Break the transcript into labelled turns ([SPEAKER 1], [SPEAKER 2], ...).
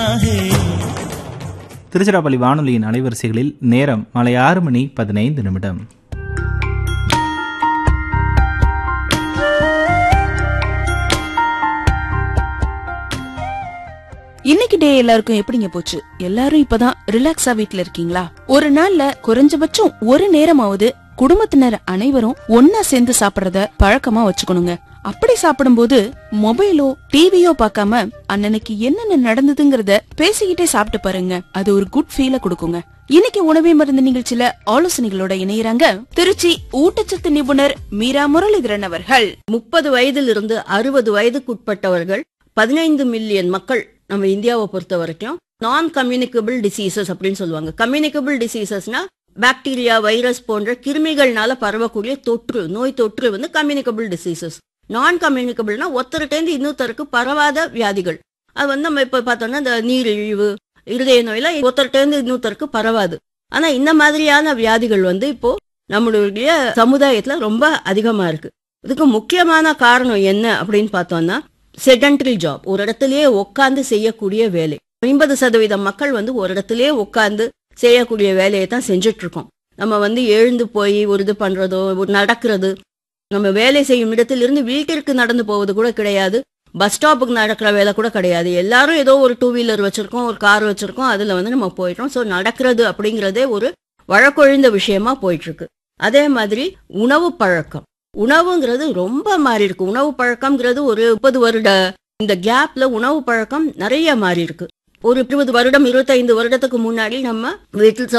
[SPEAKER 1] है
[SPEAKER 2] திருச்சிராப்பள்ளி வானொலியின் அலைவரிசைகளில் நேரம் மாலை ஆறு மணி பதினைந்து நிமிடம்
[SPEAKER 3] இன்னைக்கு டே எல்லாருக்கும் எப்படிங்க போச்சு எல்லாரும் இப்பதான் ரிலாக்ஸா வீட்ல இருக்கீங்களா ஒரு நாள்ல குறைஞ்சபட்சம் ஒரு நேரமாவது குடும்பத்தினர் அனைவரும் ஒன்னா சேர்ந்து சாப்பிடறத பழக்கமா வச்சுக்கணுங்க அப்படி சாப்பிடும்போது மொபைலோ டிவியோ பார்க்காம அன்னன்னைக்கு என்னென்ன நடந்ததுங்கறத பேசிக்கிட்டே சாப்பிட்டு பாருங்க அது ஒரு குட் ஃபீல கொடுக்குங்க இன்னைக்கு உணவே மருந்து நிகழ்ச்சியில ஆலோசனைகளோட இணையறாங்க திருச்சி ஊட்டச்சத்து நிபுணர் மீரா முரளிதரன் அவர்கள்
[SPEAKER 4] முப்பது வயதிலிருந்து அறுபது வயதுக்குட்பட்டவர்கள் பதினைந்து மில்லியன் மக்கள் நம்ம இந்தியாவை பொறுத்த வரைக்கும் நான் கம்யூனிகபிள் டிசீசஸ் அப்படின்னு சொல்லுவாங்க கம்யூனிகபிள் டிசீசஸ்னா பாக்டீரியா வைரஸ் போன்ற கிருமிகள்னால பரவக்கூடிய தொற்று நோய் தொற்று வந்து கம்யூனிகபிள் டிசீசஸ் நான் கம்யூனிகபிள்னா ஒருத்தருட்டேந்து இன்னொருத்தருக்கு பரவாத வியாதிகள் அது வந்து நம்ம இப்ப பார்த்தோம்னா இந்த நீரிழிவு இருதய நோயில ஒருத்தருட்டேந்து இன்னொருத்தருக்கு பரவாது ஆனா இந்த மாதிரியான வியாதிகள் வந்து இப்போ நம்மளுடைய சமுதாயத்துல ரொம்ப அதிகமா இருக்கு இதுக்கு முக்கியமான காரணம் என்ன அப்படின்னு பார்த்தோம்னா செடன்டரி ஜாப் ஒரு இடத்துலயே உட்கார்ந்து செய்யக்கூடிய வேலை ஐம்பது சதவீதம் மக்கள் வந்து ஒரு இடத்துலயே உட்கார்ந்து செய்யக்கூடிய வேலையை தான் செஞ்சுட்டு இருக்கோம் நம்ம வந்து எழுந்து போய் ஒரு இது பண்றதோ ஒரு நடக்கிறது நம்ம வேலை செய்யும் இடத்திலிருந்து வீட்டிற்கு நடந்து போவது கூட கிடையாது பஸ் ஸ்டாப்புக்கு நடக்கிற வேலை கூட கிடையாது எல்லாரும் ஏதோ ஒரு டூ வீலர் வச்சிருக்கோம் ஒரு கார் வச்சிருக்கோம் அதுல வந்து நம்ம போயிட்டோம் ஸோ நடக்கிறது அப்படிங்கிறதே ஒரு வழக்கொழிந்த விஷயமா போயிட்டு இருக்கு அதே மாதிரி உணவு பழக்கம் உணவுங்கிறது ரொம்ப மாறி இருக்கு உணவு பழக்கம்ங்கிறது ஒரு முப்பது வருட இந்த கேப்ல உணவு பழக்கம் நிறைய மாறி இருக்கு ஒரு இருபது வருடம் இருபத்தைந்து வருடத்துக்கு முன்னாடி நம்ம வீட்டில்